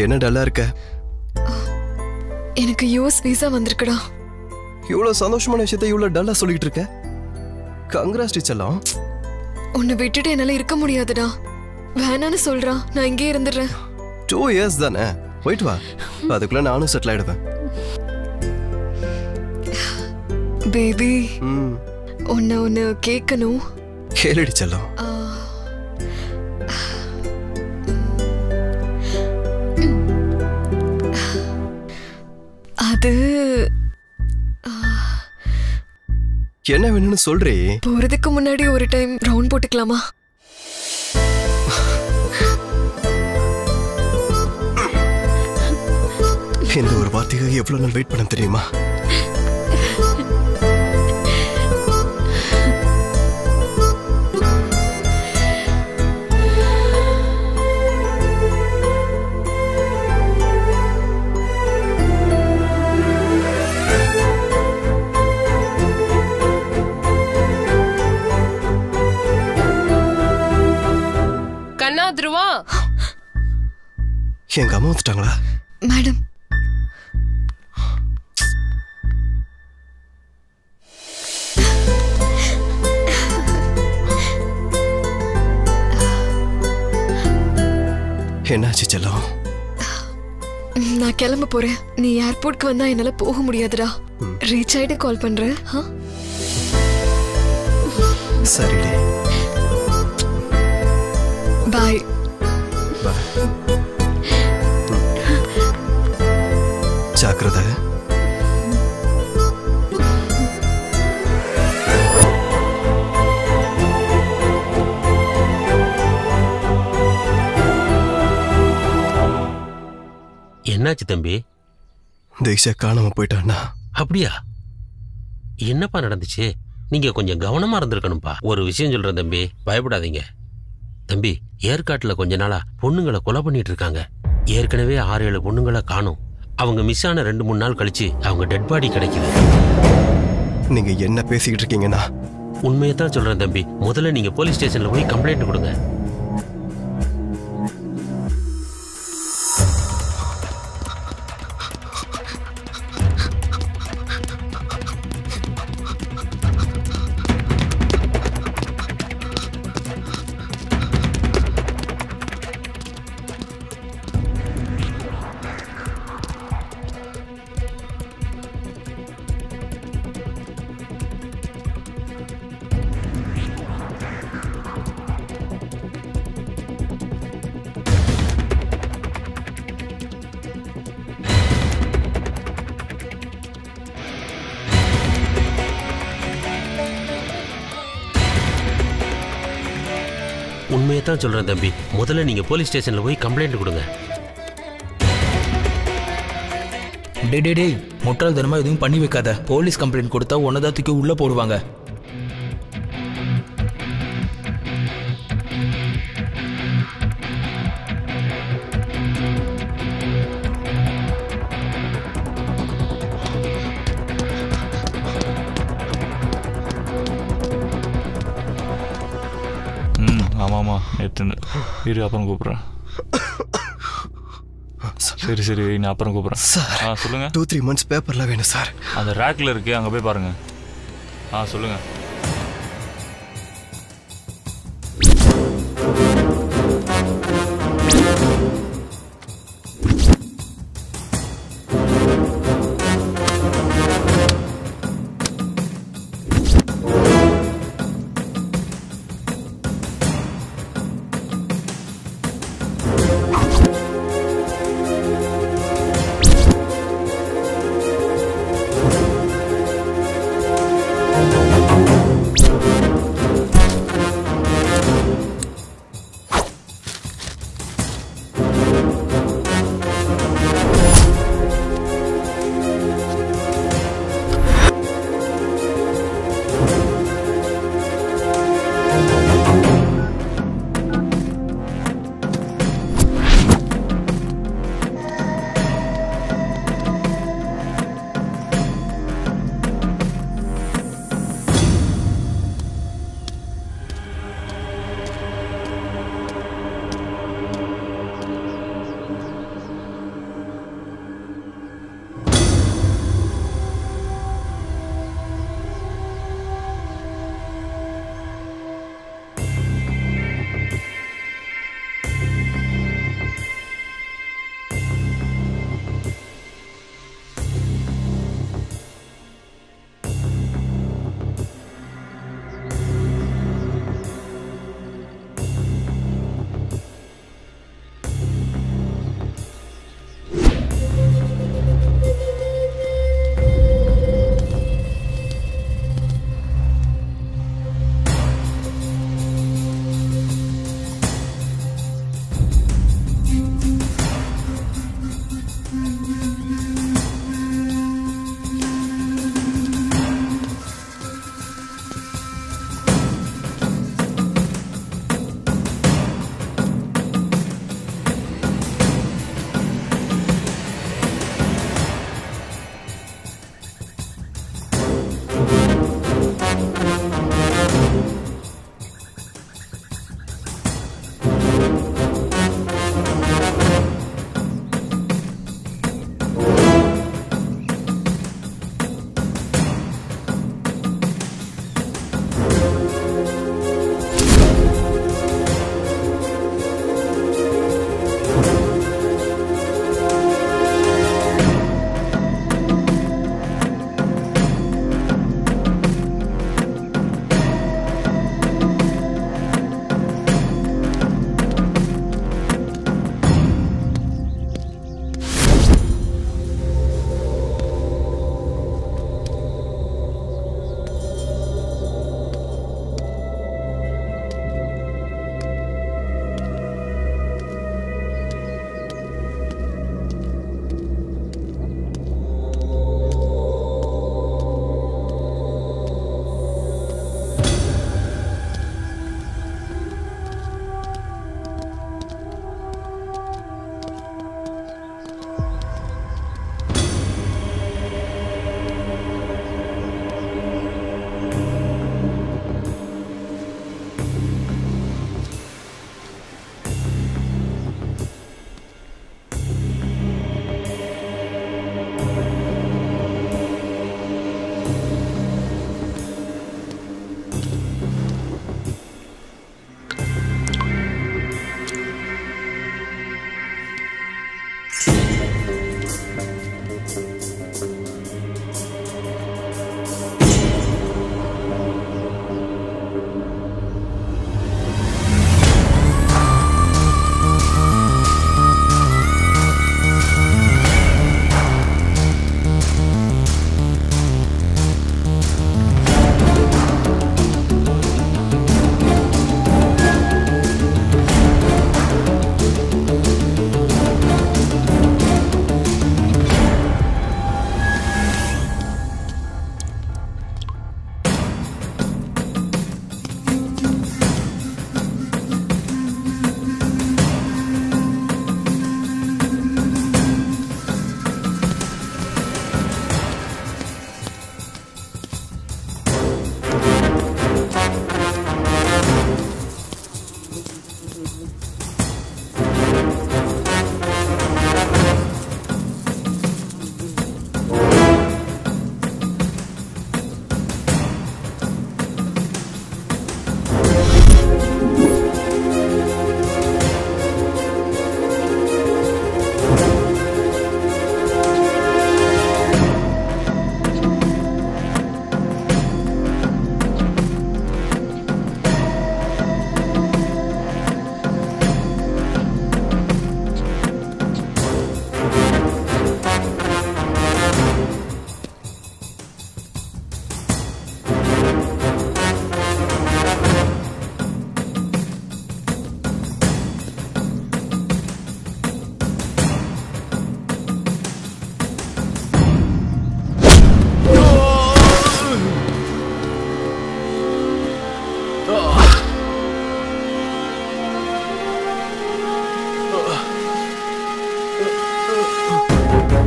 என்ன டல்லா இருக்க எனக்கு யூஎஸ் விசா வந்திருக்குடா இவ்வளவு சந்தோஷமான விஷயத்த இவ்வளவு டல்லா சொல்லிட்டு இருக்க கங்க்ராஸ் டீச்சர்லாம் உன்னை விட்டுட்டு என்னால இருக்க முடியாதுடா வேணான்னு சொல்றா நான் இங்கே இருந்துடுறேன் டூ இயர்ஸ் தானே போயிட்டு வா அதுக்குள்ள நானும் செட்டில் ஆயிடுவேன் பேபி ம் உன்னை ஒன்று கேட்கணும் கேளடி செல்லம் ஆ, அது என்ன வேணும்னு சொல்றே போறதுக்கு முன்னாடி ஒரு டைம் ரவுண்ட் போட்டுக்கலாமா இந்த ஒரு வார்த்தைக்காக எவ்வளவு நாள் வெயிட் பண்ண தெரியுமா கண்ணா துருவா எங்க அம்மா வந்துட்டாங்களா மேடம் என்னாச்சு செல்லம் ம், நான் கிளம்ப போறேன் நீ ஏர்போர்ட்க்கு வந்தா என்னால போக முடியாதுடா ரீச் ஆயிட்டு கால் பண்றேன் ஆ? சரிடி பாய் பாய் ஜாக்கிரதை என்னாச்சு தம்பி தீக்ஷா காணாம போயிட்டான்னா அப்படியா என்னப்பா நடந்துச்சு நீங்க கொஞ்சம் கவனமா இருந்திருக்கணும்ப்பா ஒரு விஷயம் சொல்றேன் தம்பி பயப்படாதீங்க தம்பி ஏற்காட்டுல கொஞ்ச நாளா பொண்ணுங்களை கொலை பண்ணிட்டு இருக்காங்க ஏற்கனவே ஆறு ஏழு பொண்ணுங்களை காணும் அவங்க மிஸ் ஆன ரெண்டு மூணு நாள் கழிச்சு அவங்க டெட் பாடி கிடைக்குது நீங்க என்ன பேசிக்கிட்டு இருக்கீங்கன்னா உண்மையை தான் சொல்றேன் தம்பி முதல்ல நீங்க போலீஸ் ஸ்டேஷன்ல போய் கம்ப்ளைண்ட் கொடுங்க உண்மையை தான் சொல்றேன் தம்பி முதல்ல நீங்க போலீஸ் ஸ்டேஷன்ல போய் கம்ப்ளைண்ட் கொடுங்க டே டே டேய் முட்டாள்தனமா எதுவும் பண்ணி வைக்காத போலீஸ் கம்ப்ளைண்ட் கொடுத்தா உன்னதான் தூக்கி உள்ள போடுவாங்க ம் ஆமாம் ஆமாம் எடுத்துன்னு இரு அப்புறம் கூப்பிட்றேன் சரி சரி நான் அப்புறம் கூப்பிட்றேன் சார் ஆ சொல்லுங்கள் டூ த்ரீ மந்த்ஸ் பேப்பர்லாம் வேணும் சார் அந்த ரேக்கில் இருக்கு அங்கே போய் பாருங்கள் ஆ சொல்லுங்கள் ஆ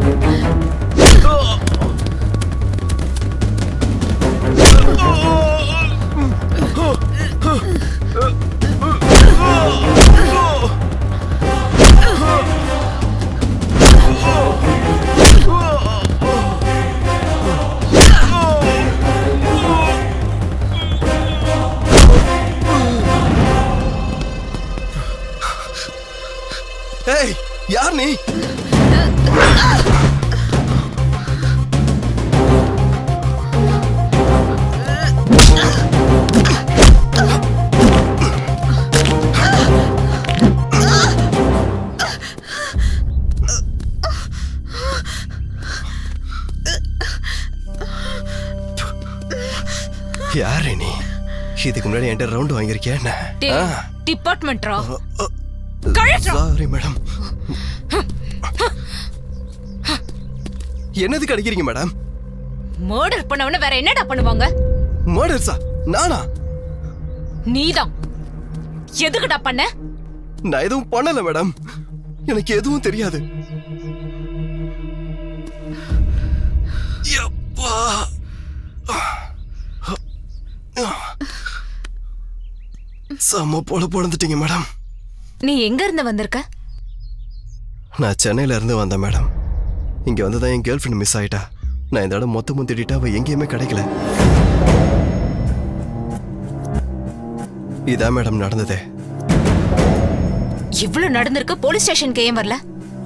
ஏய் யார் நீ யாரு நீ இதுக்கு முன்னாடி என்கிட்ட ரவுண்ட் வாங்கியிருக்கியா என்ன டேய், டிபார்ட்மெண்ட்ரா கழட்டுறா. சாரி மேடம் என்னதுக்கு அடிக்கிறீங்க மேடம் மர்டர் பண்ணவன வேற என்னடா பண்ணுவாங்க மர்டர்ஸா நானா நீதான் எதுக்குடா பண்ண நான் எதுவும் பண்ணல மேடம் எனக்கு எதுவும் தெரியாது யப்பா. செம்ம போல பிறந்துட்டீங்க மேடம் நீ எங்க இருந்து வந்திருக்க நான் சென்னையில இருந்து வந்தேன் மேடம் இங்க வந்து தான் என் கேர்ள் ஃப்ரெண்ட் மிஸ் ஆயிட்டா நான் இந்த இடம் மொத்தமும் தேடிட்டு அவ எங்கேயுமே கிடைக்கல இதான் மேடம் நடந்ததே இவ்ளோ நடந்திருக்கு போலீஸ் ஸ்டேஷனுக்கு ஏன் வரல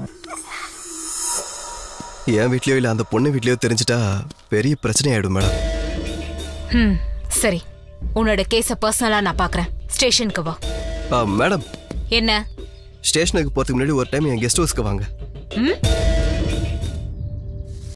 என் வீட்லயோ இல்ல அந்த பொண்ணு வீட்லயோ தெரிஞ்சிட்டா பெரிய பிரச்சனை ஆயிடும் மேடம் ம் சரி உன்னோட கேஸ பர்சனலா நான் பாக்குறேன் ஸ்டேஷனுக்கு வா ஆ, மேடம் என்ன ஸ்டேஷனுக்கு போறதுக்கு முன்னாடி ஒரு டைம் என் கெஸ்ட் ஹவுஸ்க்கு வாங்க ம்